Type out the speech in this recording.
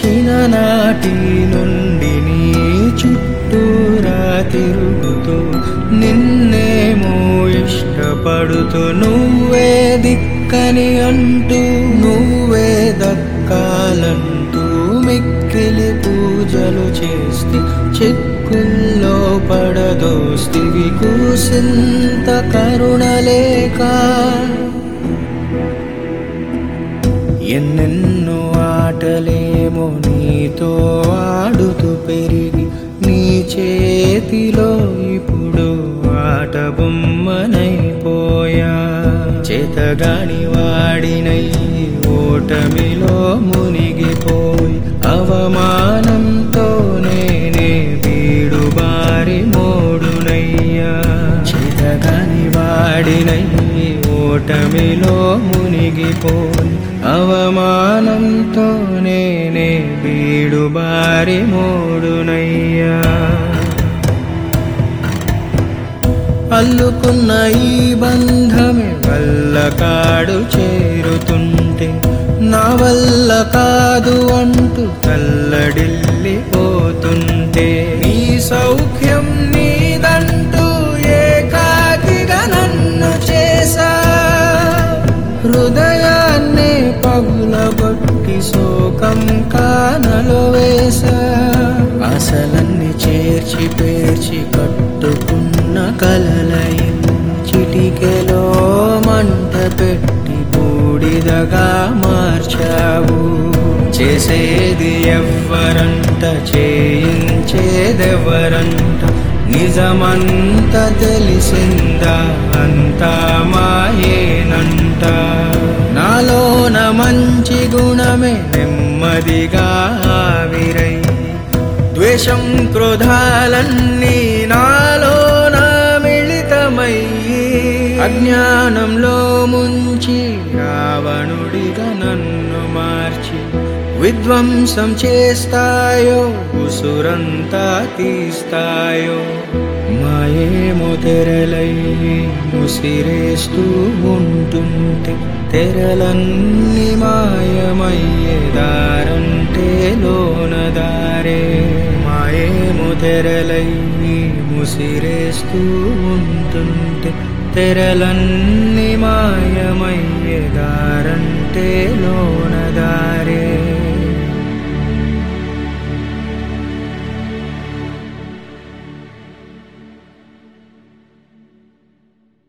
చిన్ననాటి నుండి నీ చుట్టూరా తిరుగుతూ నిన్నేమో ఇష్టపడుతూ నువ్వే దిక్కని అంటూ నువ్వే దక్కాలంటూ మిక్కిలి పూజలు చేస్తే చిక్కుల్లో పడదోస్తివి కూసింత కరుణలేక ఎన్నెన్నో ఆటలేమో నీతో ఆడుతూ పెరిగి నీ చేతిలో ఇప్పుడు ఆట బొమ్మనైపోయా చేతగాని వాడినై ఓటమిలో మునిగిపోయి అవమానంతో నేనే వీడు బారి మోడునయ్యా చేతగాని వాడినై ఓటమిలో మునిగిపోయి అవమానంతో నేనే బీడు బారి మోడునయ్యా అల్లుకున్న ఈ బంధమే వల్ల కాడు చేరుతుంటే నా వల్ల కాదు అంటూ తల్లడిల్లిపోతుంటే నీ సౌఖ్యం నీదంటూ ఏకాకిగా నన్ను చేసా హృదయాన్నే పగులగొట్టి శోకం కానలో వేసా అసలన్ని చేర్చి పేర్చి కట్టుకున్న కలలై చిటికెలో మంట పెట్టి బూడిదగా మార్చావు చేసేది ఎవ్వరంట చేయించేదెవ్వరంట నిజమంత తెలిసిందా అంతా మాయేనంట నాలోన మంచి గుణమే నెమ్మదిగా ఆవిరై ద్వేషం క్రోధాలన్నీ నాలోన మిళితమయ్యి అజ్ఞానంలో ముంచి రావణుడిగా నన్ను మార్చి విధ్వంసం చేస్తాయో ఉసురంతా తీస్తాయో మాయేమో తెరలై ముసిరేస్తూ ఉంటుంటే తెరలన్నీ మాయమయ్యేదారంటే లోనదారే మాయేమో తెరలై ముసిరేస్తూ ఉంటుంటే తెరలన్నీ మాయమయ్యేదారంటే లోనదారే